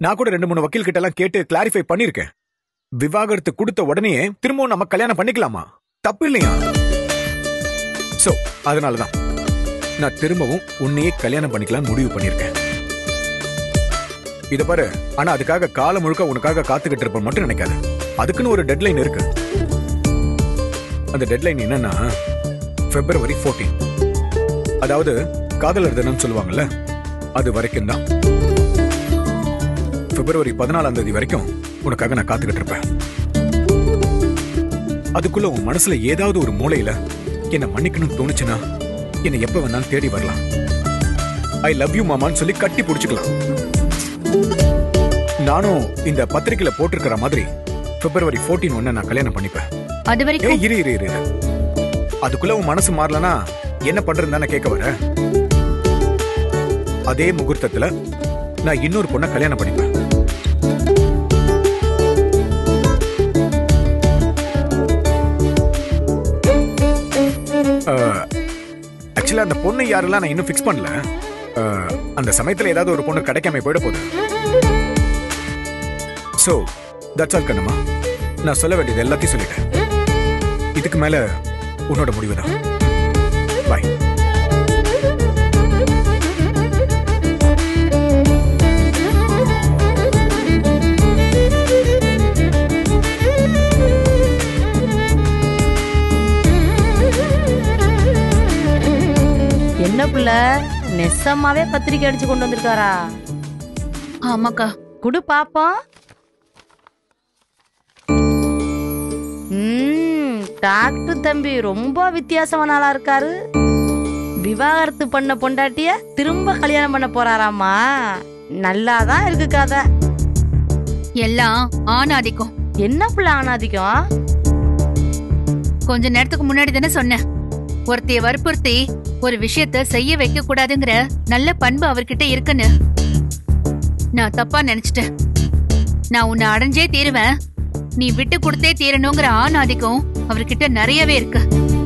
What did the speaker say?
நான் கூட ரெண்டு மூணு வக்கீல் கிட்ட எல்லாம் கேட்டு கிளாரிஃபை பண்ணிருக்கேன் விவாகரத்து கொடுத்த உடனே திரும்பவும் நம்ம கல்யாணம் பண்ணிக்கலாமா தப்பு இல்லையா சோ அதனாலதான் நான் திரும்பவும் உன்னையே கல்யாணம் பண்ணிக்கலாம் முடிவு பண்ணிருக்கேன் இத பாரு ஆனா அதுக்காக காலம் முழுக்க உனக்காக காத்துக்கிட்டு இருப்ப மட்டும் நினைக்காத அதுக்குன்னு ஒரு டெட்லைன் இருக்கு அந்த டெட்லைன் என்னன்னா பிப்ரவரி 14 அதாவது காதலர் தினம் சொல்லுவாங்கல்ல அது வரைக்கும் தான் பிப்ரவரி பதினாலாம் தேதி வரைக்கும் உனக்காக நான் காத்துக்கிட்டு இருப்பேன் அதுக்குள்ள உன் மனசுல ஏதாவது ஒரு மூலையில என்ன மன்னிக்கணும்னு தோணுச்சுன்னா என்னை எப்ப வேணாலும் தேடி வரலாம் ஐ லவ் யூ மாமான்னு சொல்லி கட்டி பிடிச்சுக்கலாம் நானும் இந்த பத்திரிக்கையில போட்டிருக்கிற மாதிரி பிப்ரவரி 14 ஒன்னு நான் கல்யாணம் பண்ணிப்பேன் அது வரைக்கும் ஏய் இரு இரு இரு இரு. அதுக்குள்ள உன் மனசு மாறலனா என்ன பண்றதுன்னு தானே கேட்க வர அதே முகூர்த்தத்துல நான் இன்னொரு பொண்ணை கல்யாணம் பண்ணிப்பேன் ஆக்சுவலா அந்த பொண்ணு யாரெல்லாம் நான் இன்னும் ஃபிக்ஸ் பண்ணல அஹ், அந்த சமயத்துல ஏதாவது ஒரு பொண்ணு கிடைக்காம போயிட போகுது சோ தட்ஸ் ஆல் கண்ணம்மா நான் சொல்ல வேண்டியது எல்லாத்தையும் சொல்லிட்டேன் இதுக்கு மேல உன்னோட முடிவு தான் பாய் என்ன புள்ள நெசமாவே பத்திரிக்கை அடிச்சு கொண்டு வந்திருக்காரா ஆமாக்கா குடு பாப்போம் ம், டாக்டர் தம்பி ரொம்ப வித்தியாசமான ஆளா இருக்காரு விவாகரத்து பண்ண பொண்டாட்டிய திரும்ப கல்யாணம் பண்ண போறாராமா நல்லாதான் இருக்கு கதை எல்லாம் ஆணாதிக்கம் என்ன புள்ள ஆனாதிக்கம் கொஞ்ச நேரத்துக்கு முன்னாடி தானே சொன்னேன் ஒருத்தைய வற்புறுத்தி ஒரு விஷயத்த செய்ய வைக்க கூடாதுங்கிற நல்ல பண்பு அவர்கிட்ட இருக்குன்னு நான் தப்பா நினைச்சிட்டேன் நான் உன்னை அடைஞ்சே தீருவேன் நீ விட்டு கொடுத்தே தீரணுங்கிற ஆணாதிக்கம் அவர்கிட்ட நிறையவே இருக்கு